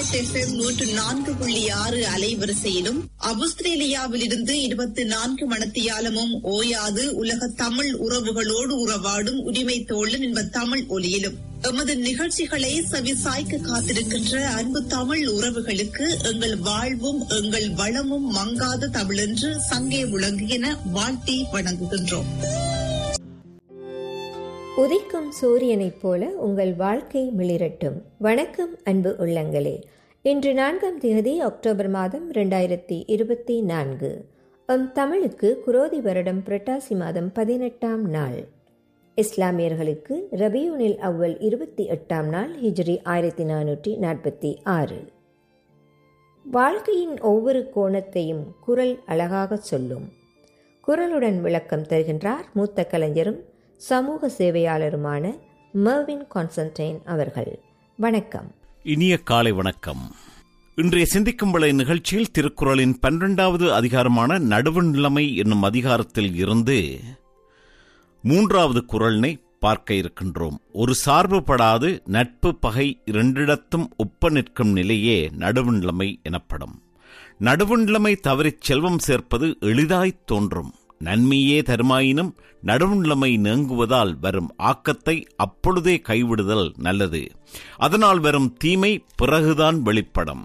FM நூற்று நான்கு புள்ளி ஆறு அலைவரிசையிலும் அவுஸ்திரேலியாவிலிருந்து இருபத்தி நான்கு மணத்தியாலமும் ஓயாது உலக தமிழ் உறவுகளோடு உறவாடும் உரிமை தோழன் என்ப தமிழ் ஒலியிலும் எமது நிகழ்ச்சிகளை செவிசாய்க்க காத்திருக்கின்ற அன்பு தமிழ் உறவுகளுக்கு எங்கள் வாழ்வும் எங்கள் வளமும் மங்காத தமிழென்று சங்கே விளங்குகின வாழ்த்தி வணங்குகின்றோம் உதிக்கும் சூரியனைப் போல உங்கள் வாழ்க்கை மிளிரட்டும் வணக்கம் அன்பு உள்ளங்களே இன்று நான்காம் தேதி அக்டோபர் மாதம் இரண்டாயிரத்தி இருபத்தி நான்கு எம் தமிழுக்கு குரோதி வருடம் புரட்டாசி மாதம் பதினெட்டாம் நாள் இஸ்லாமியர்களுக்கு ரபியூனில் அவ்வல் இருபத்தி எட்டாம் நாள் ஹிஜ்ரி ஆயிரத்தி நானூற்றி நாற்பத்தி ஆறு வாழ்க்கையின் ஒவ்வொரு கோணத்தையும் குரல் அழகாக சொல்லும் குரலுடன் விளக்கம் தருகின்றார் மூத்த கலைஞரும் சமூக சேவையாளருமான மர்வின் கான்ஸ்டன்டைன் அவர்கள் வணக்கம் இனிய காலை வணக்கம் இன்றைய சிந்திக்கும் விளை நிகழ்ச்சியில் திருக்குறளின் பன்னிரண்டாவது அதிகாரமான நடுவு நிலைமை என்னும் அதிகாரத்தில் இருந்து மூன்றாவது குரலினை பார்க்க இருக்கின்றோம் ஒரு சார்புபடாது நட்பு பகை இரண்டிடத்தும் ஒப்ப நிற்கும் நிலையே நடுவு நிலைமை எனப்படும் நடுவு நிலைமை தவறிச் செல்வம் சேர்ப்பது எளிதாய்த் தோன்றும் நன்மையே தருமாயினும் நடுவுநிலைமை நீங்குவதால் வரும் ஆக்கத்தை அப்பொழுதே கைவிடுதல் நல்லது அதனால் வரும் தீமை பிறகுதான் வெளிப்படும்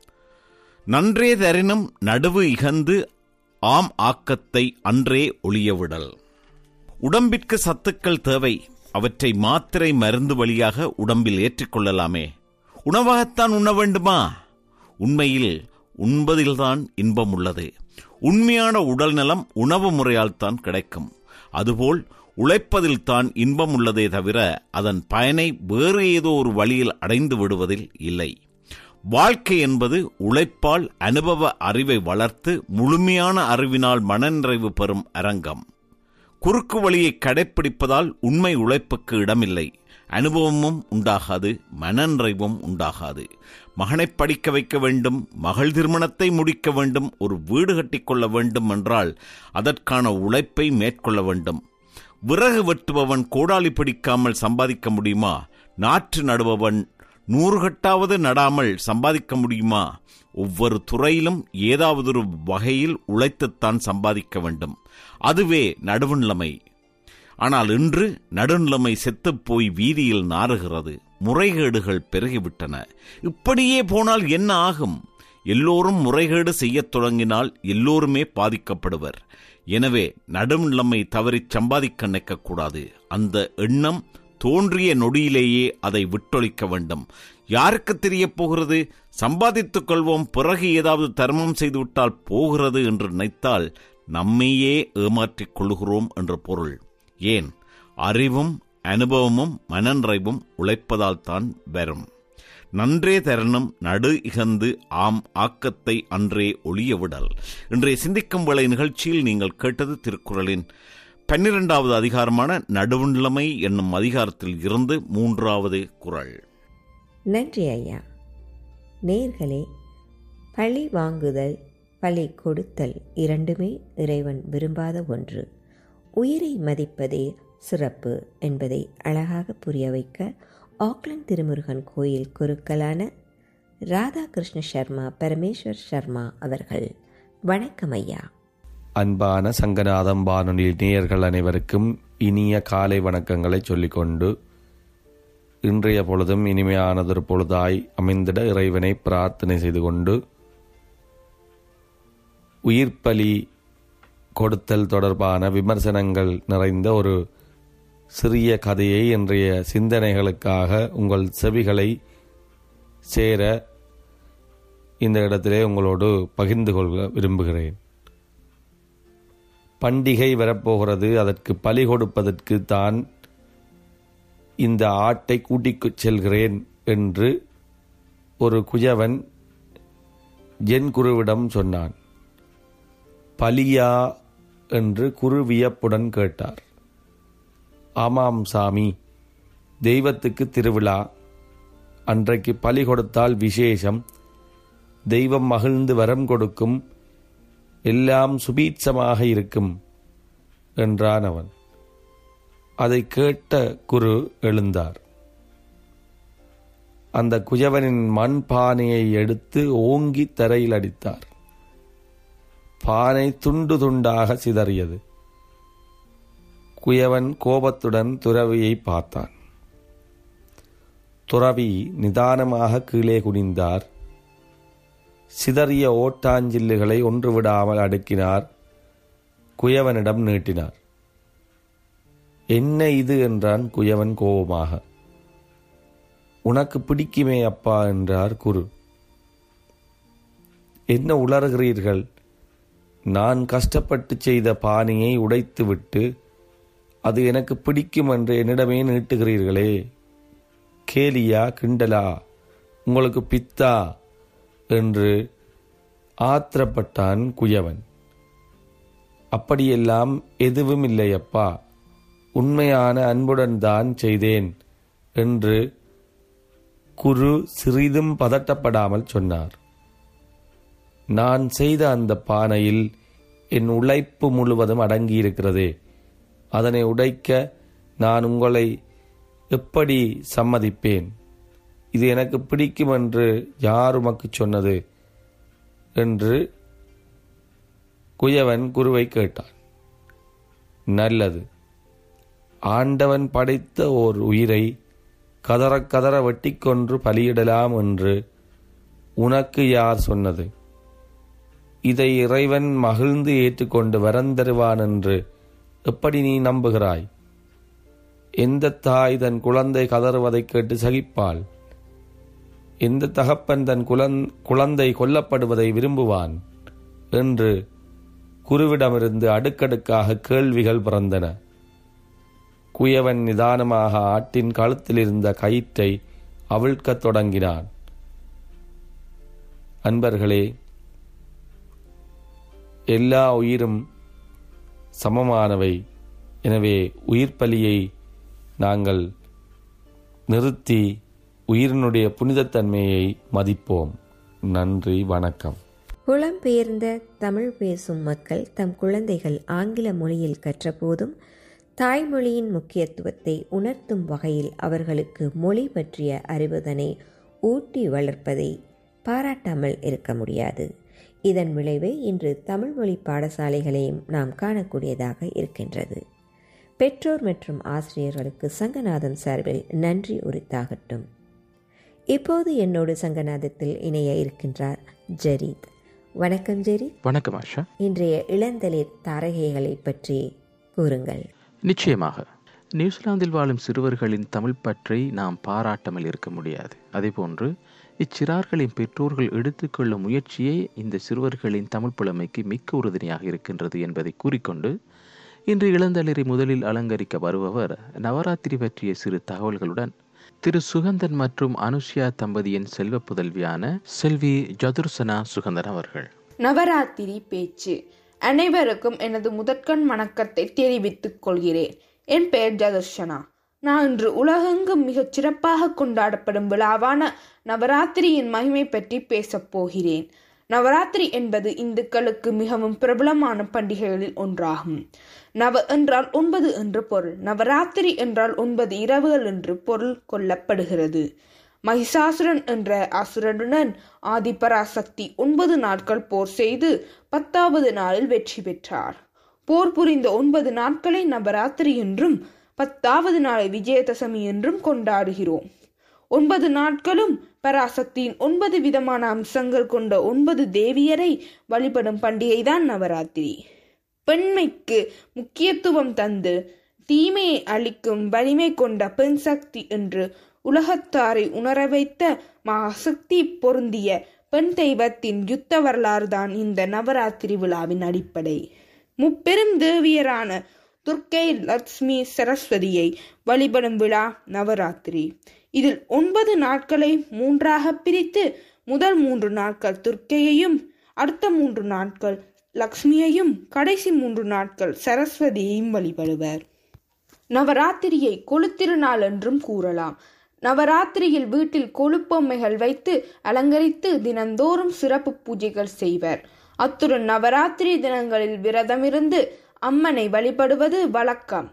நன்றே தரினும் நடுவு இகந்து ஆம் ஆக்கத்தை அன்றே ஒளியவிடல் உடம்பிற்கு சத்துக்கள் தேவை அவற்றை மாத்திரை மருந்து வழியாக உடம்பில் ஏற்றிக்கொள்ளலாமே உணவாகத்தான் உண்ண வேண்டுமா உண்மையில் உண்பதில்தான் இன்பம் உள்ளது உண்மையான உடல் நலம் உணவு முறையால் தான் கிடைக்கும் அதுபோல் உழைப்பதில் தான் இன்பம் உள்ளதே தவிர அதன் பயனை வேறு ஏதோ ஒரு வழியில் அடைந்து விடுவதில் இல்லை வாழ்க்கை என்பது உழைப்பால் அனுபவ அறிவை வளர்த்து முழுமையான அறிவினால் மனநிறைவு பெறும் அரங்கம் குறுக்கு வழியை கடைப்பிடிப்பதால் உண்மை உழைப்புக்கு இடமில்லை அனுபவமும் உண்டாகாது மனநிறைவும் உண்டாகாது மகனை படிக்க வைக்க வேண்டும் மகள் திருமணத்தை முடிக்க வேண்டும் ஒரு வீடு கட்டிக்கொள்ள வேண்டும் என்றால் அதற்கான உழைப்பை மேற்கொள்ள வேண்டும் விறகு வெட்டுபவன் கோடாலி பிடிக்காமல் சம்பாதிக்க முடியுமா நாற்று நடுபவன் நூறு கட்டாவது நடாமல் சம்பாதிக்க முடியுமா ஒவ்வொரு துறையிலும் ஏதாவது ஒரு வகையில் உழைத்துத்தான் சம்பாதிக்க வேண்டும் அதுவே நடுவுநிலைமை ஆனால் இன்று நடுநிலைமை செத்துப் போய் வீதியில் நாறுகிறது முறைகேடுகள் பெருகிவிட்டன இப்படியே போனால் என்ன ஆகும் எல்லோரும் முறைகேடு செய்யத் தொடங்கினால் எல்லோருமே பாதிக்கப்படுவர் எனவே நடுநிலைமை தவறி சம்பாதிக்க நினைக்கக்கூடாது அந்த எண்ணம் தோன்றிய நொடியிலேயே அதை விட்டொழிக்க வேண்டும் யாருக்கு தெரியப் போகிறது சம்பாதித்துக் கொள்வோம் பிறகு ஏதாவது தர்மம் செய்துவிட்டால் போகிறது என்று நினைத்தால் நம்மையே ஏமாற்றிக் கொள்கிறோம் என்று பொருள் ஏன் அறிவும் அனுபவமும் மனநிறைவும் உழைப்பதால் தான் வரும் நன்றே தரணும் நடு இகந்து ஆம் ஆக்கத்தை அன்றே ஒளிய விடல் இன்றைய சிந்திக்கும் வேளை நிகழ்ச்சியில் நீங்கள் கேட்டது திருக்குறளின் பன்னிரெண்டாவது அதிகாரமான நடுவுநிலைமை என்னும் அதிகாரத்தில் இருந்து மூன்றாவது குரல் நன்றி ஐயா நேர்களே பழி வாங்குதல் பழி கொடுத்தல் இரண்டுமே இறைவன் விரும்பாத ஒன்று உயிரை மதிப்பதே சிறப்பு என்பதை அழகாக புரிய வைக்க ஆக்லண்ட் திருமுருகன் கோயில் குருக்களான ராதாகிருஷ்ண சர்மா பரமேஸ்வர் சர்மா அவர்கள் வணக்கம் ஐயா அன்பான சங்கநாதம் வானொலி நேயர்கள் அனைவருக்கும் இனிய காலை வணக்கங்களை சொல்லிக்கொண்டு இன்றைய பொழுதும் இனிமையானதொரு பொழுதாய் அமைந்திட இறைவனை பிரார்த்தனை செய்து கொண்டு உயிர்ப்பலி கொடுத்தல் தொடர்பான விமர்சனங்கள் நிறைந்த ஒரு சிறிய கதையை இன்றைய சிந்தனைகளுக்காக உங்கள் செவிகளை சேர இந்த இடத்திலே உங்களோடு பகிர்ந்து கொள்ள விரும்புகிறேன் பண்டிகை வரப்போகிறது அதற்கு பலி கொடுப்பதற்கு தான் இந்த ஆட்டை கூட்டிக் செல்கிறேன் என்று ஒரு குயவன் என் குருவிடம் சொன்னான் பலியா என்று குரு வியப்புடன் கேட்டார் ஆமாம் சாமி தெய்வத்துக்கு திருவிழா அன்றைக்கு பலி கொடுத்தால் விசேஷம் தெய்வம் மகிழ்ந்து வரம் கொடுக்கும் எல்லாம் சுபீட்சமாக இருக்கும் என்றான் அவன் அதை கேட்ட குரு எழுந்தார் அந்த குயவனின் மண் பானையை எடுத்து ஓங்கி தரையில் அடித்தார் பானை துண்டு துண்டாக சிதறியது குயவன் கோபத்துடன் துறவியை பார்த்தான் துறவி நிதானமாக கீழே குனிந்தார் சிதறிய ஓட்டாஞ்சில்லுகளை ஒன்று விடாமல் அடுக்கினார் குயவனிடம் நீட்டினார் என்ன இது என்றான் குயவன் கோபமாக உனக்கு பிடிக்குமே அப்பா என்றார் குரு என்ன உளறுகிறீர்கள் நான் கஷ்டப்பட்டு செய்த பானையை உடைத்துவிட்டு அது எனக்கு பிடிக்கும் என்று என்னிடமே நீட்டுகிறீர்களே கேலியா கிண்டலா உங்களுக்கு பித்தா என்று ஆத்திரப்பட்டான் குயவன் அப்படியெல்லாம் எதுவும் இல்லையப்பா உண்மையான அன்புடன் தான் செய்தேன் என்று குரு சிறிதும் பதட்டப்படாமல் சொன்னார் நான் செய்த அந்த பானையில் என் உழைப்பு முழுவதும் அடங்கியிருக்கிறதே அதனை உடைக்க நான் உங்களை எப்படி சம்மதிப்பேன் இது எனக்கு பிடிக்கும் என்று யார் உமக்கு சொன்னது என்று குயவன் குருவை கேட்டான் நல்லது ஆண்டவன் படைத்த ஓர் உயிரை கதற கதற வெட்டிக்கொன்று பலியிடலாம் என்று உனக்கு யார் சொன்னது இதை இறைவன் மகிழ்ந்து ஏற்றுக்கொண்டு வரந்தருவான் என்று எப்படி நீ நம்புகிறாய் எந்த தாய் தன் குழந்தை கதறுவதைக் கேட்டு சகிப்பாள் எந்த தகப்பன் தன் குலந் குழந்தை கொல்லப்படுவதை விரும்புவான் என்று குருவிடமிருந்து அடுக்கடுக்காக கேள்விகள் பிறந்தன குயவன் நிதானமாக ஆட்டின் கழுத்தில் இருந்த கயிற்றை அவிழ்க்கத் தொடங்கினான் அன்பர்களே எல்லா உயிரும் சமமானவை எனவே உயிர் பலியை நாங்கள் நிறுத்தி உயிரினுடைய புனிதத்தன்மையை மதிப்போம் நன்றி வணக்கம் புலம்பெயர்ந்த தமிழ் பேசும் மக்கள் தம் குழந்தைகள் ஆங்கில மொழியில் கற்றபோதும் தாய்மொழியின் முக்கியத்துவத்தை உணர்த்தும் வகையில் அவர்களுக்கு மொழி பற்றிய அறிவுதனை ஊட்டி வளர்ப்பதை பாராட்டாமல் இருக்க முடியாது இதன் விளைவை இன்று தமிழ்மொழி பாடசாலைகளையும் நாம் காணக்கூடியதாக இருக்கின்றது பெற்றோர் மற்றும் ஆசிரியர்களுக்கு சங்கநாதன் சார்பில் நன்றி உரித்தாகட்டும் இப்போது என்னோடு சங்கநாதத்தில் இணைய இருக்கின்றார் ஜரீத் வணக்கம் ஜெரீத் வணக்கம் ஆஷா இன்றைய இளந்தளிர் தாரகைகளை பற்றி கூறுங்கள் நிச்சயமாக நியூசிலாந்தில் வாழும் சிறுவர்களின் தமிழ் பற்றை நாம் பாராட்டாமல் இருக்க முடியாது அதேபோன்று இச்சிறார்களின் பெற்றோர்கள் எடுத்துக்கொள்ளும் முயற்சியே இந்த சிறுவர்களின் தமிழ் புலமைக்கு மிக்க உறுதுணையாக இருக்கின்றது என்பதை கூறிக்கொண்டு இன்று இளந்தளிரை முதலில் அலங்கரிக்க வருபவர் நவராத்திரி பற்றிய சிறு தகவல்களுடன் திரு சுகந்தன் மற்றும் அனுஷ்யா தம்பதியின் செல்வ புதல்வியான செல்வி ஜதுர்சனா சுகந்தன் அவர்கள் நவராத்திரி பேச்சு அனைவருக்கும் எனது முதற்கண் வணக்கத்தை தெரிவித்துக் கொள்கிறேன் என் பெயர் ஜதர்ஷனா நான் இன்று உலகெங்கும் மிகச் சிறப்பாக கொண்டாடப்படும் விழாவான நவராத்திரியின் மகிமை பற்றி பேசப் போகிறேன் நவராத்திரி என்பது இந்துக்களுக்கு மிகவும் பிரபலமான பண்டிகைகளில் ஒன்றாகும் நவ என்றால் ஒன்பது என்று பொருள் நவராத்திரி என்றால் ஒன்பது இரவுகள் என்று பொருள் கொள்ளப்படுகிறது மகிஷாசுரன் என்ற அசுரனுடன் ஆதிபராசக்தி ஒன்பது நாட்கள் போர் செய்து பத்தாவது நாளில் வெற்றி பெற்றார் போர் புரிந்த ஒன்பது நாட்களை நவராத்திரி என்றும் பத்தாவது நாளை விஜயதசமி என்றும் கொண்டாடுகிறோம் ஒன்பது நாட்களும் பராசக்தியின் ஒன்பது விதமான அம்சங்கள் கொண்ட ஒன்பது தேவியரை வழிபடும் பண்டிகைதான் நவராத்திரி பெண்மைக்கு முக்கியத்துவம் தந்து தீமையை அளிக்கும் வலிமை கொண்ட பெண் சக்தி என்று உலகத்தாரை உணர வைத்த மகாசக்தி பொருந்திய பெண் தெய்வத்தின் யுத்த வரலாறு தான் இந்த நவராத்திரி விழாவின் அடிப்படை முப்பெரும் தேவியரான துர்க்கை லட்சுமி சரஸ்வதியை வழிபடும் விழா நவராத்திரி இதில் ஒன்பது நாட்களை மூன்றாக பிரித்து முதல் மூன்று நாட்கள் துர்க்கையையும் அடுத்த மூன்று நாட்கள் லக்ஷ்மியையும் கடைசி மூன்று நாட்கள் சரஸ்வதியையும் வழிபடுவர் நவராத்திரியை கொளுத்திருநாள் என்றும் கூறலாம் நவராத்திரியில் வீட்டில் கொழுப்பொம்மைகள் வைத்து அலங்கரித்து தினந்தோறும் சிறப்பு பூஜைகள் செய்வர் அத்துடன் நவராத்திரி தினங்களில் விரதமிருந்து அம்மனை வழிபடுவது வழக்கம்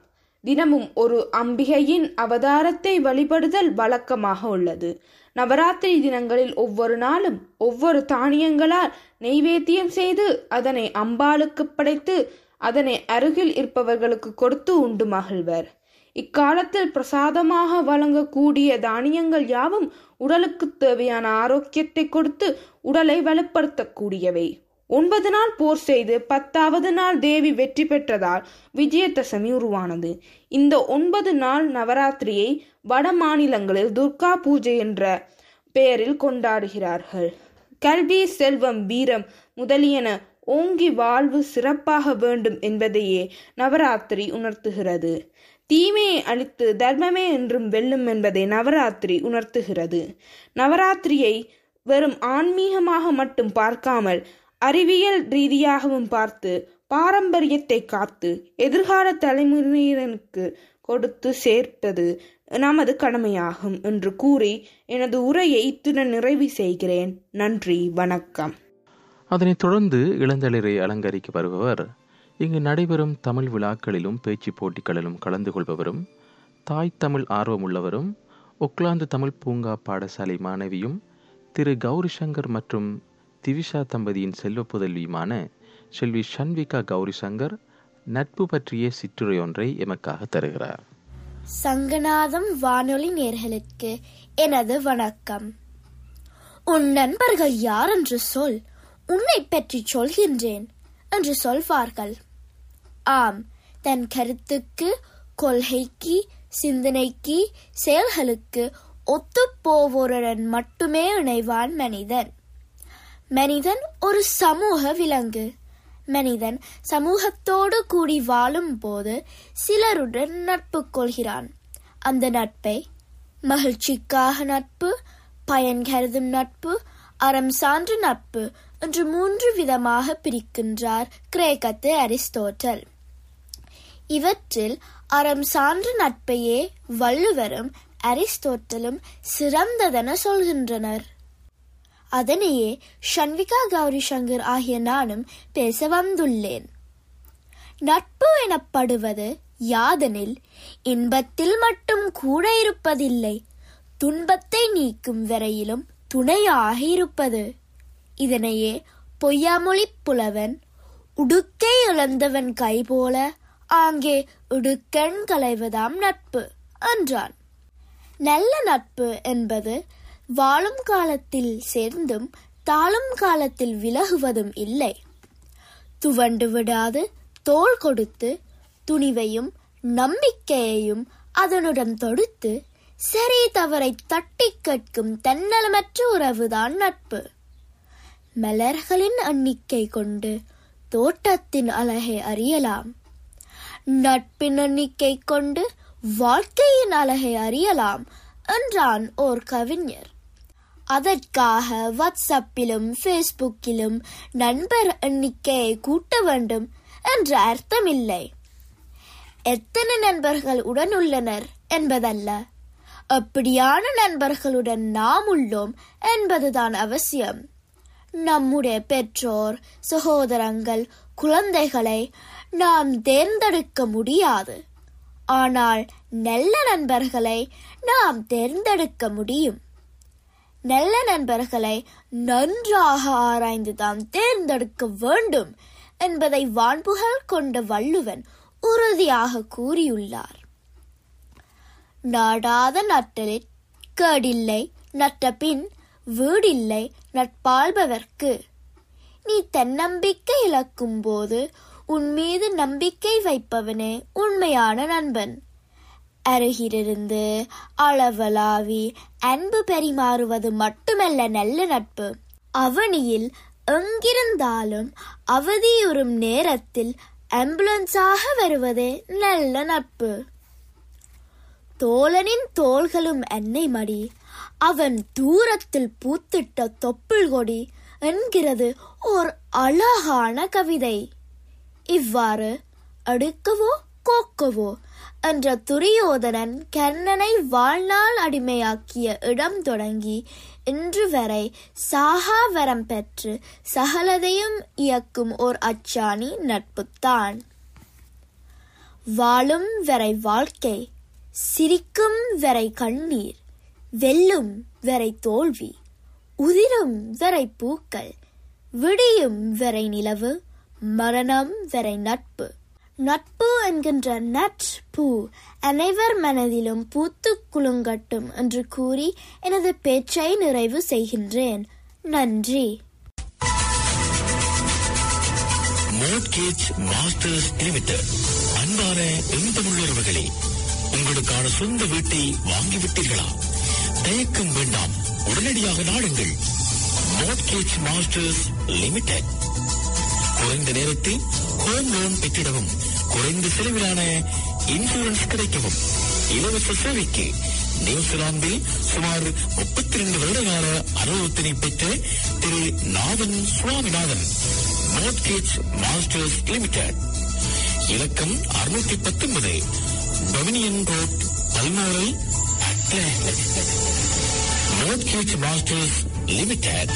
தினமும் ஒரு அம்பிகையின் அவதாரத்தை வழிபடுதல் வழக்கமாக உள்ளது நவராத்திரி தினங்களில் ஒவ்வொரு நாளும் ஒவ்வொரு தானியங்களால் நெய்வேத்தியம் செய்து அதனை அம்பாளுக்கு படைத்து அதனை அருகில் இருப்பவர்களுக்கு கொடுத்து உண்டு மகிழ்வர் இக்காலத்தில் பிரசாதமாக வழங்கக்கூடிய தானியங்கள் யாவும் உடலுக்கு தேவையான ஆரோக்கியத்தை கொடுத்து உடலை வலுப்படுத்தக்கூடியவை ஒன்பது நாள் போர் செய்து பத்தாவது நாள் தேவி வெற்றி பெற்றதால் விஜயதசமி உருவானது இந்த ஒன்பது நாள் நவராத்திரியை வட மாநிலங்களில் துர்கா பூஜை என்ற பெயரில் கொண்டாடுகிறார்கள் கல்வி செல்வம் வீரம் முதலியன ஓங்கி வாழ்வு சிறப்பாக வேண்டும் என்பதையே நவராத்திரி உணர்த்துகிறது தீமையை அழித்து தர்மமே என்றும் வெல்லும் என்பதை நவராத்திரி உணர்த்துகிறது நவராத்திரியை வெறும் ஆன்மீகமாக மட்டும் பார்க்காமல் அறிவியல் ரீதியாகவும் பார்த்து பாரம்பரியத்தை காத்து எதிர்கால தலைமுறையினருக்கு கொடுத்து சேர்ப்பது நமது கடமையாகும் என்று கூறி எனது உரையை இத்துடன் நிறைவு செய்கிறேன் நன்றி வணக்கம் அதனைத் தொடர்ந்து இளந்தளிரை அலங்கரிக்க வருபவர் இங்கு நடைபெறும் தமிழ் விழாக்களிலும் பேச்சு போட்டிகளிலும் கலந்து கொள்பவரும் தாய் தமிழ் ஆர்வமுள்ளவரும் ஒக்லாந்து தமிழ் பூங்கா பாடசாலை மாணவியும் திரு கௌரி சங்கர் மற்றும் திவிஷா தம்பதியின் செல்வ புதல்வியுமான செல்வி ஷன்விகா கௌரி சங்கர் நட்பு பற்றிய சிற்றுரை ஒன்றை எமக்காக தருகிறார் சங்கநாதம் வானொலி நேர்களுக்கு எனது வணக்கம் உன் நண்பர்கள் யார் என்று சொல் உன்னை பற்றி சொல்கின்றேன் என்று சொல்வார்கள் ஆம் தன் கருத்துக்கு கொள்கைக்கு சிந்தனைக்கு செயல்களுக்கு ஒத்துப்போவோருடன் மட்டுமே இணைவான் மனிதன் மனிதன் ஒரு சமூக விலங்கு மனிதன் சமூகத்தோடு கூடி வாழும் போது சிலருடன் நட்பு கொள்கிறான் அந்த நட்பை மகிழ்ச்சிக்காக நட்பு பயன் கருதும் நட்பு அறம் சான்று நட்பு என்று மூன்று விதமாக பிரிக்கின்றார் கிரேக்கத்து அரிஸ்டோட்டல் இவற்றில் அறம் சான்று நட்பையே வள்ளுவரும் அரிஸ்டோட்டலும் சிறந்ததென சொல்கின்றனர் அதனையே ஷன்விகா கௌரி சங்கர் ஆகிய நானும் பேச வந்துள்ளேன் நட்பு எனப்படுவது யாதெனில் இன்பத்தில் மட்டும் கூட இருப்பதில்லை துன்பத்தை நீக்கும் வரையிலும் துணையாக இருப்பது இதனையே பொய்யாமொழி புலவன் உடுக்கை இழந்தவன் கை போல ஆங்கே உடுக்கண் களைவதாம் நட்பு என்றான் நல்ல நட்பு என்பது வாழும் காலத்தில் சேர்ந்தும் தாழும் காலத்தில் விலகுவதும் இல்லை துவண்டு விடாது தோள் கொடுத்து துணிவையும் நம்பிக்கையையும் அதனுடன் தொடுத்து சரி தவறை தட்டி கேட்கும் தன்னலமற்ற உறவுதான் நட்பு மலர்களின் எண்ணிக்கை கொண்டு தோட்டத்தின் அழகை அறியலாம் நட்பின் எண்ணிக்கை கொண்டு வாழ்க்கையின் அழகை அறியலாம் என்றான் ஓர் கவிஞர் அதற்காக வாட்ஸ்அப்பிலும் ஃபேஸ்புக்கிலும் நண்பர் எண்ணிக்கையை கூட்ட வேண்டும் என்ற அர்த்தமில்லை எத்தனை நண்பர்கள் உடன் உள்ளனர் என்பதல்ல அப்படியான நண்பர்களுடன் நாம் உள்ளோம் என்பதுதான் அவசியம் நம்முடைய பெற்றோர் சகோதரங்கள் குழந்தைகளை நாம் தேர்ந்தெடுக்க முடியாது ஆனால் நல்ல நண்பர்களை நாம் தேர்ந்தெடுக்க முடியும் நல்ல நண்பர்களை நன்றாக ஆராய்ந்துதான் தேர்ந்தெடுக்க வேண்டும் என்பதை வான்புகள் கொண்ட வள்ளுவன் உறுதியாக கூறியுள்ளார் நாடாத நட்டலில் கேடில்லை நட்ட பின் வீடில்லை நட்பாள்பவர்க்கு நீ தன்னம்பிக்கை இழக்கும் போது உன் மீது நம்பிக்கை வைப்பவனே உண்மையான நண்பன் அருகிலிருந்து அளவலாவி அன்பு பரிமாறுவது மட்டுமல்ல நல்ல நட்பு அவனியில் எங்கிருந்தாலும் அவதியுறும் நேரத்தில் ஆம்புலன்ஸாக வருவதே நல்ல நட்பு தோழனின் தோள்களும் எண்ணெய் மடி அவன் தூரத்தில் பூத்திட்ட தொப்புள் கொடி என்கிறது ஓர் அழகான கவிதை இவ்வாறு அடுக்கவோ கோக்கவோ என்ற துரியோதனன் கர்ணனை வாழ்நாள் அடிமையாக்கிய இடம் தொடங்கி இன்று வரை சாகாவரம் பெற்று சகலதையும் இயக்கும் ஓர் அச்சாணி நட்புத்தான் வாழும் வரை வாழ்க்கை சிரிக்கும் வரை கண்ணீர் வெல்லும் வரை தோல்வி உதிரும் வரை பூக்கள் விடியும் வரை நிலவு மரணம் வரை நட்பு நட்பு என்கின்ற நட்பு அனைவர் மனதிலும் பூத்து குலுங்கட்டும் என்று கூறி எனது பேச்சை நிறைவு செய்கின்றேன் நன்றி மோட்கேஜ் மாஸ்டர்ஸ் லிமிடெட் அன்பான எந்தமுள்ளவர்களே உங்களுக்கான சொந்த வீட்டை வாங்கிவிட்டீர்களா தயக்கம் வேண்டாம் உடனடியாக நாடுங்கள் மோட்கேஜ் மாஸ்டர்ஸ் லிமிடெட் குறைந்த நேரத்தில் ஹோம் லோன் பெற்றிடவும் குறைந்த செலவிலான இன்சூரன்ஸ் கிடைக்கவும் இலவச சேவைக்கு நியூசிலாந்தில் சுமார் முப்பத்தி ரெண்டு வருடகால அனுபவத்தினை பெற்ற Thiru Nathan Swaminathan mortgage masters limited இலக்கம் அறுநூத்தி பத்தொன்பது Dominion Road Balmoral mortgage masters limited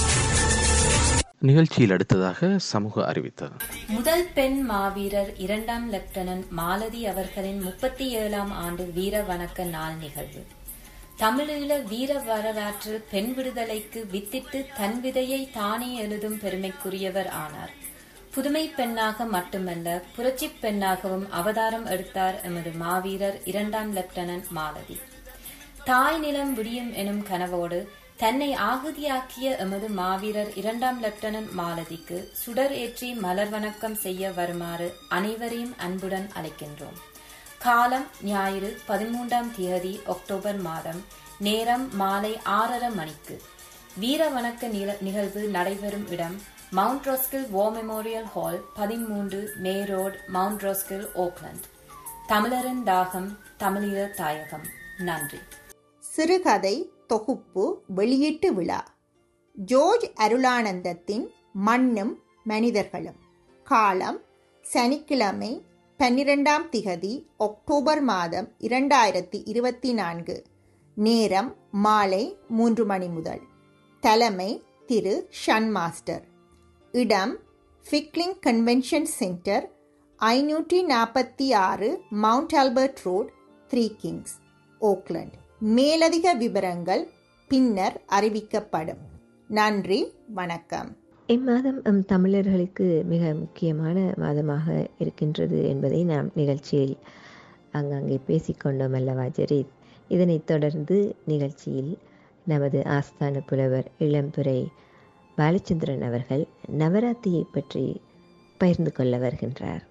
நிகழ்ச்சியில் அடுத்ததாக சமூக அறிவித்தல் முதல் பெண் மாவீரர் இரண்டாம் லெப்டினன்ட் மாலதி அவர்களின் முப்பத்தி ஏழாம் ஆண்டு வீர வணக்க நாள் நிகழ்வு தமிழீழ வீர வரலாற்றில் பெண் விடுதலைக்கு வித்திட்டு தன் விதையை தானே எழுதும் பெருமைக்குரியவர் ஆனார் புதுமை பெண்ணாக மட்டுமல்ல புரட்சி பெண்ணாகவும் அவதாரம் எடுத்தார் எமது மாவீரர் இரண்டாம் லெப்டினன்ட் மாலதி தாய் நிலம் விடியும் எனும் கனவோடு தன்னை ஆகுதியாக்கிய எமது மாவீரர் இரண்டாம் லெப்டினன்ட் மாலதிக்கு சுடர் ஏற்றி மலர் வணக்கம் செய்ய வருமாறு அனைவரையும் அன்புடன் அழைக்கின்றோம் காலம் ஞாயிறு பதிமூன்றாம் தேதி அக்டோபர் மாதம் நேரம் மாலை ஆறரை மணிக்கு வீர வணக்க நிகழ்வு நடைபெறும் இடம் Mount Roskill War Memorial Hall பதிமூன்று May Road Mount Roskill Auckland தமிழரின் தாகம் தமிழீழ தாயகம் நன்றி சிறுகதை தொகுப்பு வெளியீட்டு விழா ஜோர்ஜ் அருளானந்தத்தின் மண்ணும் மனிதர்களும் காலம் சனிக்கிழமை பன்னிரெண்டாம் திகதி அக்டோபர் மாதம் இரண்டாயிரத்தி இருபத்தி நான்கு நேரம் மாலை மூன்று மணி முதல் தலைமை திரு ஷன் மாஸ்டர் இடம் ஃபிக்லிங் கன்வென்ஷன் சென்டர் ஐநூற்றி நாற்பத்தி ஆறு Mount Albert Road Three Kings Auckland மேலதிக விவரங்கள் பின்னர் அறிவிக்கப்படும் நன்றி வணக்கம் இம்மாதம் எம் தமிழர்களுக்கு மிக முக்கியமான மாதமாக இருக்கின்றது என்பதை நாம் நிகழ்ச்சியில் அங்கங்கே பேசிக்கொண்டோம் அல்லவா ஜெரீத் இதனைத் தொடர்ந்து நிகழ்ச்சியில் நமது ஆஸ்தான புலவர் இளம்புரை பாலச்சந்திரன் அவர்கள் நவராத்திரியை பற்றி பகிர்ந்து கொள்ள வருகின்றார்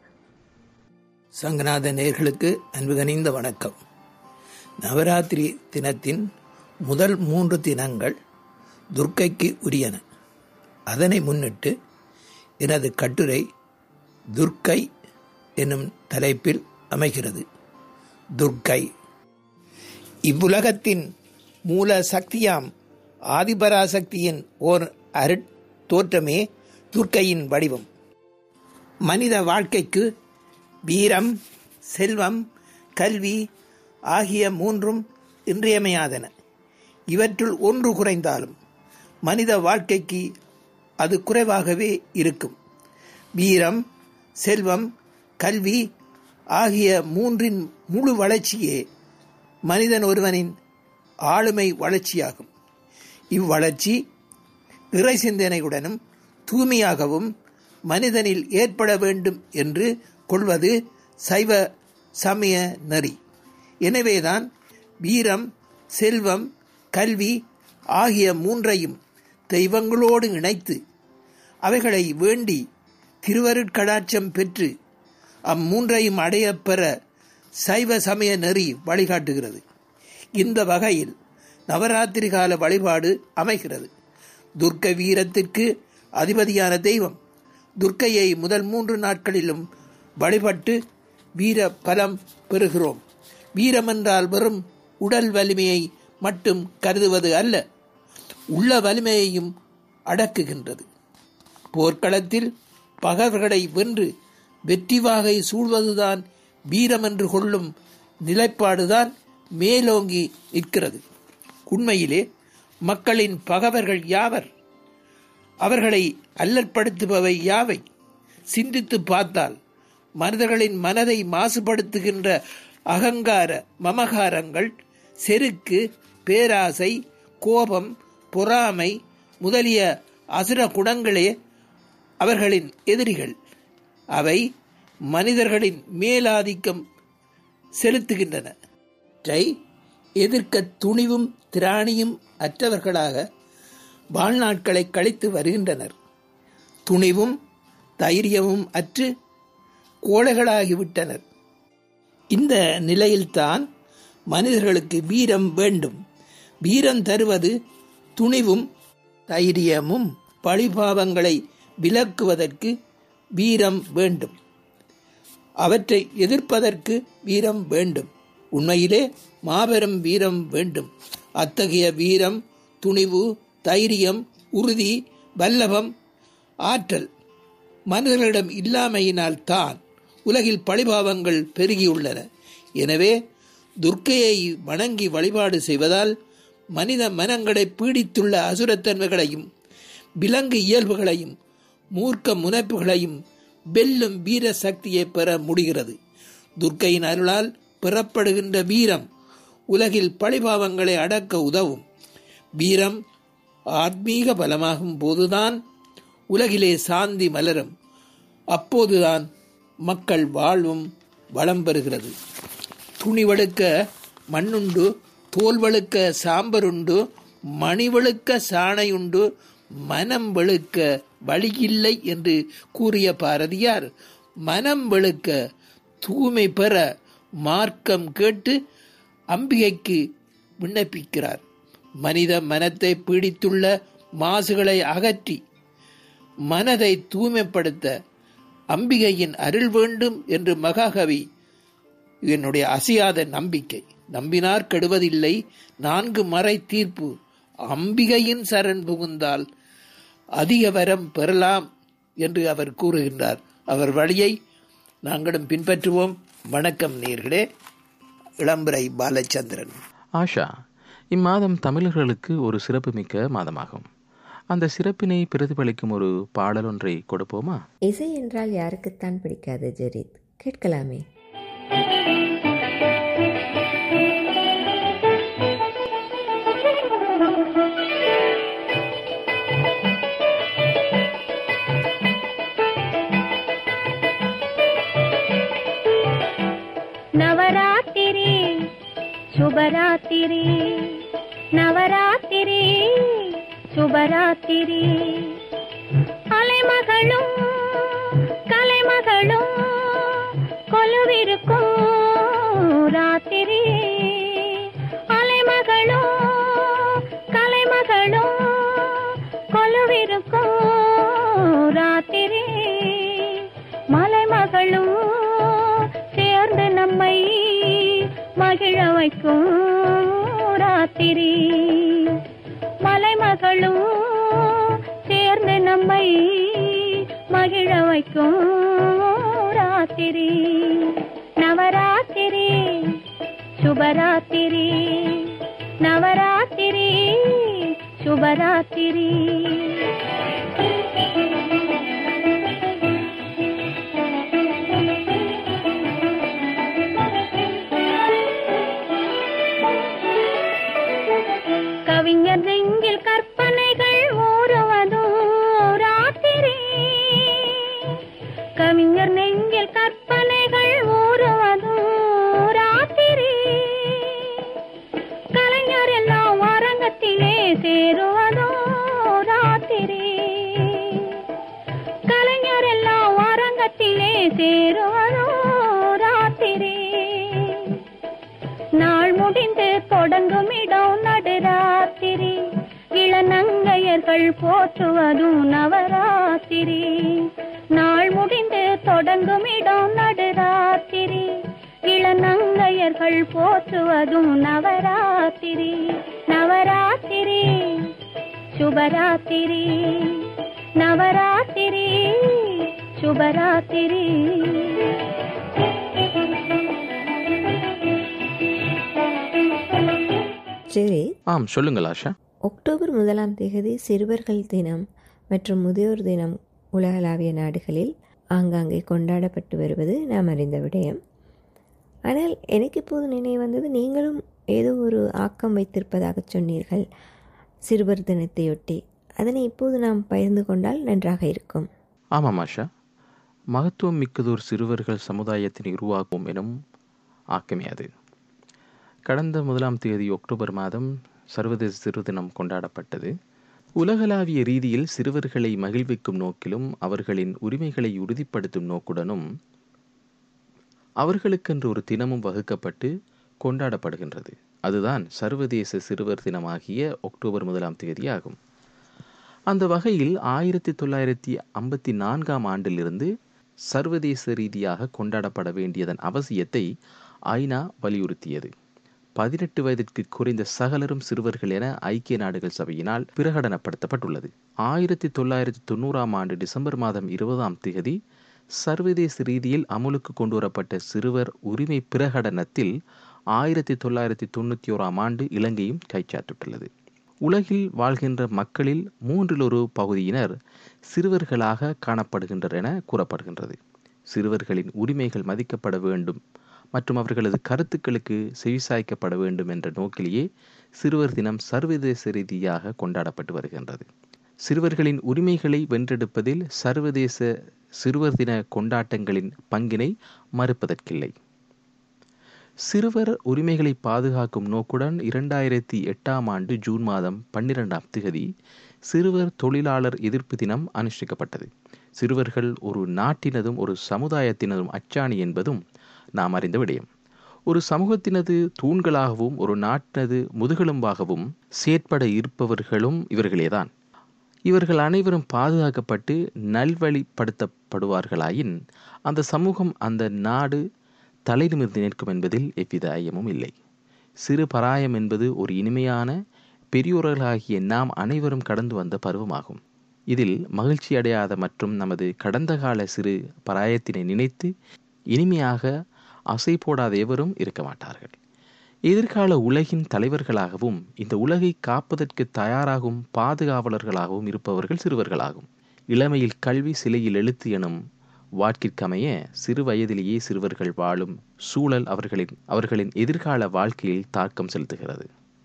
சங்கநாத நேர்களுக்கு அன்பு கனிந்த வணக்கம் நவராத்திரி தினத்தின் முதல் மூன்று தினங்கள் துர்க்கைக்கு உரியன அதனை முன்னிட்டு எனது கட்டுரை துர்க்கை என்னும் தலைப்பில் அமைகிறது துர்க்கை இவ்வுலகத்தின் மூல சக்தியாம் ஆதிபராசக்தியின் ஓர் அருட் தோற்றமே துர்க்கையின் வடிவம் மனித வாழ்க்கைக்கு வீரம் செல்வம் கல்வி ஆகிய மூன்றும் இன்றியமையாதன இவற்றுள் ஒன்று குறைந்தாலும் மனித வாழ்க்கைக்கு அது குறைவாகவே இருக்கும் வீரம் செல்வம் கல்வி ஆகிய மூன்றின் முழு வளர்ச்சியே மனிதன் ஒருவனின் ஆளுமை வளர்ச்சியாகும் இவ்வளர்ச்சி இறை சிந்தனையுடனும் தூய்மையாகவும் மனிதனில் ஏற்பட வேண்டும் என்று கொள்வது சைவ சமய நெறி எனவேதான் வீரம் செல்வம் கல்வி ஆகிய மூன்றையும் தெய்வங்களோடு இணைத்து அவைகளை வேண்டி திருவருட்கடாட்சம் பெற்று அம்மூன்றையும் அடையப் பெற சைவ சமய நெறி வழிகாட்டுகிறது இந்த வகையில் நவராத்திரி கால வழிபாடு அமைகிறது துர்க்க வீரத்திற்கு அதிபதியான தெய்வம் துர்க்கையை முதல் மூன்று நாட்களிலும் வழிபட்டு வீர பலம் பெறுகிறோம் வீரம் என்றால் வெறும் உடல் வலிமையை மட்டும் கருதுவது அல்ல உள்ள வலிமையையும் அடக்குகின்றது போர்க்களத்தில் பகவர்களை வென்று வெற்றி வாகை சூழ்வதுதான் வீரம் என்று கொள்ளும் நிலைப்பாடுதான் மேலோங்கி நிற்கிறது உண்மையிலே மக்களின் பகவர்கள் யாவர் அவர்களை அல்லற்படுத்துபவை யாவை சிந்தித்து பார்த்தால் மனிதர்களின் மனதை மாசுபடுத்துகின்ற அகங்கார மமகாரங்கள் செருக்கு பேராசை கோபம் பொறாமை முதலிய அசுர குணங்களே அவர்களின் எதிரிகள் அவை மனிதர்களின் மேலாதிக்கம் செலுத்துகின்றன இவற்றை எதிர்க்க துணிவும் திராணியும் அற்றவர்களாக வாழ்நாட்களை கழித்து வருகின்றனர் துணிவும் தைரியமும் அற்று கோழைகளாகிவிட்டனர் இந்த நிலையில்தான் மனிதர்களுக்கு வீரம் வேண்டும் வீரம் தருவது துணிவும் தைரியமும் பழிபாவங்களை விலக்குவதற்கு வீரம் வேண்டும் அவற்றை எதிர்ப்பதற்கு வீரம் வேண்டும் உண்மையிலே மாபெரும் வீரம் வேண்டும் அத்தகைய வீரம் துணிவு தைரியம் உறுதி வல்லபம் ஆற்றல் மனிதர்களிடம் இல்லாமையினால் தான் உலகில் பழிபாவங்கள் பெருகியுள்ளன எனவே துர்க்கையை வணங்கி வழிபாடு செய்வதால் மனித மனங்களை பீடித்துள்ள அசுரத்தன்மைகளையும் விலங்கு இயல்புகளையும் மூர்க்க முனைப்புகளையும் வெல்லும் வீர சக்தியை பெற முடிகிறது துர்க்கையின் அருளால் பெறப்படுகின்ற வீரம் உலகில் பழிபாவங்களை அடக்க உதவும் வீரம் ஆத்மீக பலமாகும் போதுதான் உலகிலே சாந்தி மலரும் அப்போதுதான் மக்கள் வாழ்வும் வளம் பெறுகிறது துணி வழுக்க மண்ணுண்டு தோல் வழுக்க சாம்பருண்டு மணி வழுக்க சாணையுண்டு மனம் வெளுக்க வழியில்லை என்று கூறிய பாரதியார் மனம் வெளுக்க தூய்மை பெற மார்க்கம் கேட்டு அம்பிகைக்கு விண்ணப்பிக்கிறார் மனித மனத்தை பீடித்துள்ள மாசுகளை அகற்றி மனதை தூய்மைப்படுத்த அம்பிகையின் அருள் வேண்டும் என்று மகாகவி என்னுடைய அசையாத நம்பிக்கை நம்பினார் கெடுவதில்லை நான்கு மறை தீர்ப்பு அம்பிகையின் சரண் புகுந்தால் அதிக வரம் பெறலாம் என்று அவர் கூறுகின்றார் அவர் வழியை நாங்களும் பின்பற்றுவோம் வணக்கம் நேர்களே இளம்பிரை பாலச்சந்திரன் ஆஷா இம்மாதம் தமிழர்களுக்கு ஒரு சிறப்புமிக்க மாதமாகும் அந்த சிறப்பினை பிரதிபலிக்கும் ஒரு பாடல் ஒன்றை கொடுப்போமா இசை என்றால் யாருக்குத்தான் பிடிக்காது ஜெரித் கேட்கலாமே ನವರಾತ್ರಿ ಶುಭರಾತ್ರಿ ನವರಾತ್ರಿ ಶುಭರಾತ್ರಿ அலைமகளும் கலைமகளும் கொலுவிருக்கும் ராத்திரி அலைமகளும் கலைமகளும் கொலுவிருக்கும் ராத்திரி மலைமகளும் சேர்ந்து நம்மை மகிழ வைக்கும் ராத்திரி மலைமகளும் சேர்ந்து நம்மை மகிழ வைக்கும் ராத்திரி நவராத்திரி சுபராத்திரி நவராத்திரி சுபராத்திரி கவிஞர் நெஞ்சில் கற்பனைகள் ஊறுவதும் ராத்திரி கவிஞர் நெஞ்சில் கற்பனைகள் ஊறுவதும் ராத்திரி கலைஞர் எல்லாம் அரங்கத்திலே சேருவதோ ராத்திரி கலைஞர் எல்லாம் அரங்கத்திலே சேருவதோ ராத்திரி நாள் முடிந்து தொடங்கும் இடம் நடுராத்திரி இளநங்கையர்கள் போற்றுவதும் நவராத்திரி நாள் முடிந்து தொடங்கும் இடம் நடுராத்திரி இளநங்கையர்கள் போற்றுவதும் நவராத்திரி நவராத்திரி சுபராத்திரி நவராத்திரி சுபராத்திரி ஜெரித் ஆம் சொல்லுங்கள் ஆஷா அக்டோபர் முதலாம் தேதி சிறுவர்கள் தினம் மற்றும் முதியோர் தினம் உலகளாவிய நாடுகளில் ஆங்காங்கே கொண்டாடப்பட்டு வருவது நாம் அறிந்த விடயம் ஆனால் எனக்கு இப்போது நினைவு வந்தது நீங்களும் ஏதோ ஒரு ஆக்கம் வைத்திருப்பதாக சொன்னீர்கள் சிறுவர் தினத்தையொட்டி அதனை இப்போது நாம் பகிர்ந்து கொண்டால் நன்றாக இருக்கும் ஆமாம் ஆஷா மகத்துவம் மிக்கதோர் சிறுவர்கள் சமுதாயத்தினை உருவாக்கும் எனும் ஆக்கமே அது கடந்த முதலாம் தேதி அக்டோபர் மாதம் சர்வதேச சிறு தினம் கொண்டாடப்பட்டது உலகளாவிய ரீதியில் சிறுவர்களை மகிழ்விக்கும் நோக்கிலும் அவர்களின் உரிமைகளை உறுதிப்படுத்தும் நோக்குடனும் அவர்களுக்கென்று ஒரு தினமும் வகுக்கப்பட்டு கொண்டாடப்படுகின்றது அதுதான் சர்வதேச சிறுவர் தினமாகிய அக்டோபர் முதலாம் தேதி ஆகும் அந்த வகையில் ஆயிரத்தி தொள்ளாயிரத்தி ஐம்பத்தி நான்காம் ஆண்டிலிருந்து சர்வதேச ரீதியாக கொண்டாடப்பட வேண்டியதன் அவசியத்தை ஐநா வலியுறுத்தியது பதினெட்டு வயதிற்கு குறைந்த சகலரும் சிறுவர்கள் என ஐக்கிய நாடுகள் சபையினால் பிரகடனப்படுத்தப்பட்டுள்ளது ஆயிரத்தி தொள்ளாயிரத்தி தொண்ணூறாம் ஆண்டு டிசம்பர் மாதம் இருபதாம் தேதி சர்வதேச ரீதியில் அமுலுக்கு கொண்டுவரப்பட்ட சிறுவர் உரிமை பிரகடனத்தில் ஆயிரத்தி தொள்ளாயிரத்தி தொண்ணூற்றி ஓராம் ஆண்டு இலங்கையும் கைச்சாட்டுள்ளது உலகில் வாழ்கின்ற மக்களில் மூன்றில் ஒரு பகுதியினர் சிறுவர்களாக காணப்படுகின்றனர் என கூறப்படுகின்றது சிறுவர்களின் உரிமைகள் மதிக்கப்பட வேண்டும் மற்றும் அவர்களது கருத்துக்களுக்கு செவிசாய்க்கப்பட வேண்டும் என்ற நோக்கிலேயே சிறுவர் தினம் சர்வதேச ரீதியாக கொண்டாடப்பட்டு வருகின்றது சிறுவர்களின் உரிமைகளை வென்றெடுப்பதில் சர்வதேச சிறுவர் தின கொண்டாட்டங்களின் பங்கினை மறுப்பதற்கில்லை சிறுவர் உரிமைகளை பாதுகாக்கும் நோக்குடன் இரண்டாயிரத்தி எட்டாம் ஆண்டு ஜூன் மாதம் பன்னிரெண்டாம் திகதி சிறுவர் தொழிலாளர் எதிர்ப்பு தினம் அனுஷ்டிக்கப்பட்டது சிறுவர்கள் ஒரு நாட்டினதும் ஒரு சமுதாயத்தினதும் அச்சாணி என்பதும் நாம் அறிந்த விடயம் ஒரு சமூகத்தினது தூண்களாகவும் ஒரு நாட்டினது முதுகெலும்பாகவும் செயற்பட இருப்பவர்களும் இவர்களேதான் இவர்கள் அனைவரும் பாதுகாக்கப்பட்டு நல்வழிப்படுத்தப்படுவார்களாயின் அந்த சமூகம் அந்த நாடு தலை நிமிர்ந்து நிற்கும் என்பதில் எவ்வித ஐயமும் இல்லை சிறு பராயம் என்பது ஒரு இனிமையான பெரியோர்களாகிய நாம் அனைவரும் கடந்து வந்த பருவமாகும் இதில் மகிழ்ச்சி அடையாத மற்றும் நமது கடந்த கால சிறு பராயத்தினை நினைத்து இனிமையாக அசை போடாத எவரும் இருக்க மாட்டார்கள் எதிர்கால உலகின் தலைவர்களாகவும் இந்த உலகை காப்பதற்கு தயாராகும் பாதுகாவலர்களாகவும் இருப்பவர்கள் சிறுவர்களாகும் இளமையில் கல்வி சிலையில் எழுத்து எனும் வாட்கிற்கமைய சிறு வயதிலேயே சிறுவர்கள் வாழும் சூழல் அவர்களின் அவர்களின் எதிர்கால வாழ்க்கையில் தாக்கம் செலுத்துகிறது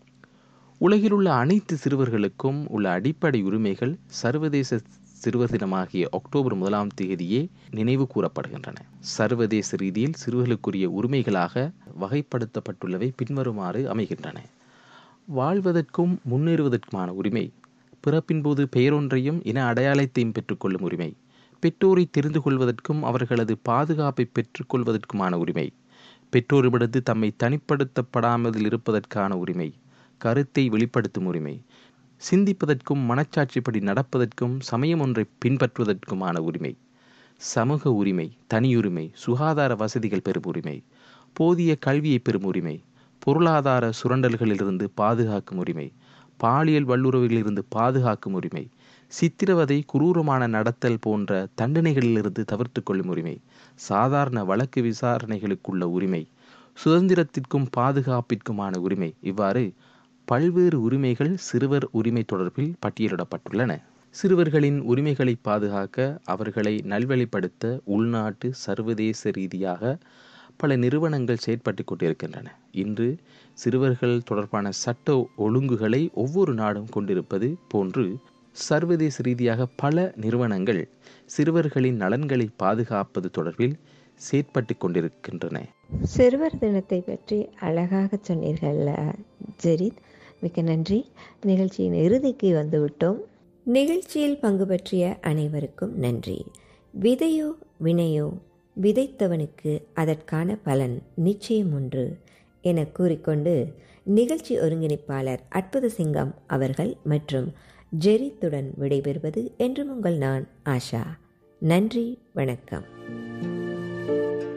உலகில் உள்ள அனைத்து சிறுவர்களுக்கும் உள்ள அடிப்படை உரிமைகள் சர்வதேச சிறுவர் தினமாகிய அக்டோபர் முதலாம் தேதியே நினைவு கூறப்படுகின்றன சர்வதேச ரீதியில் சிறுவர்களுக்குரிய உரிமைகளாக வகைப்படுத்தப்பட்டுள்ளவை பின்வருமாறு அமைகின்றன வாழ்வதற்கும் முன்னேறுவதற்குமான உரிமை பிறப்பின் போது பெயரொன்றையும் இன அடையாளத்தையும் பெற்றுக்கொள்ளும் உரிமை பெற்றோரை தெரிந்து கொள்வதற்கும் அவர்களது பாதுகாப்பை பெற்றுக்கொள்வதற்குமான உரிமை பெற்றோரிடத்து தம்மை தனிப்படுத்தப்படாமல் இருப்பதற்கான உரிமை கருத்தை வெளிப்படுத்தும் உரிமை சிந்திப்பதற்கும் மனச்சாட்சிப்படி நடப்பதற்கும் சமயம் ஒன்றை பின்பற்றுவதற்குமான உரிமை சமூக உரிமை தனியுரிமை சுகாதார வசதிகள் பெறும் உரிமை போதிய கல்வியை பெறும் உரிமை பொருளாதார சுரண்டல்களிலிருந்து பாதுகாக்கும் உரிமை பாலியல் வல்லுறவிலிருந்து பாதுகாக்கும் உரிமை சித்திரவதை குரூரமான நடத்தல் போன்ற தண்டனைகளிலிருந்து தவிர்த்து கொள்ளும் உரிமை சாதாரண வழக்கு விசாரணைகளுக்குள்ள உரிமை சுதந்திரத்திற்கும் பாதுகாப்பிற்குமான உரிமை இவ்வாறு பல்வேறு உரிமைகள் சிறுவர் உரிமை தொடர்பில் பட்டியலிடப்பட்டுள்ளன சிறுவர்களின் உரிமைகளை பாதுகாக்க அவர்களை நல்வழிப்படுத்த உள்நாட்டு சர்வதேச ரீதியாக பல நிறுவனங்கள் செயற்பட்டு கொண்டிருக்கின்றன இன்று சிறுவர்கள் தொடர்பான சட்ட ஒழுங்குகளை ஒவ்வொரு நாடும் கொண்டிருப்பது போன்று சர்வதேச ரீதியாக பல நிறுவனங்கள் சிறுவர்களின் நலன்களை பாதுகாப்பது தொடர்பில் செயற்பட்டு கொண்டிருக்கின்றன சிறுவர் தினத்தை பற்றி அழகாக சொன்னீர்கள் ஜெரித் மிக்க நன்றி நிகழ்ச்சியின் இறுதிக்கு வந்துவிட்டோம் நிகழ்ச்சியில் பங்கு பற்றிய அனைவருக்கும் நன்றி விதையோ வினையோ விதைத்தவனுக்கு அதற்கான பலன் நிச்சயம் ஒன்று என கூறிக்கொண்டு நிகழ்ச்சி ஒருங்கிணைப்பாளர் அற்புத சிங்கம் அவர்கள் மற்றும் ஜெரித்துடன் விடைபெறுவது என்றும் உங்கள் நான் ஆஷா நன்றி வணக்கம்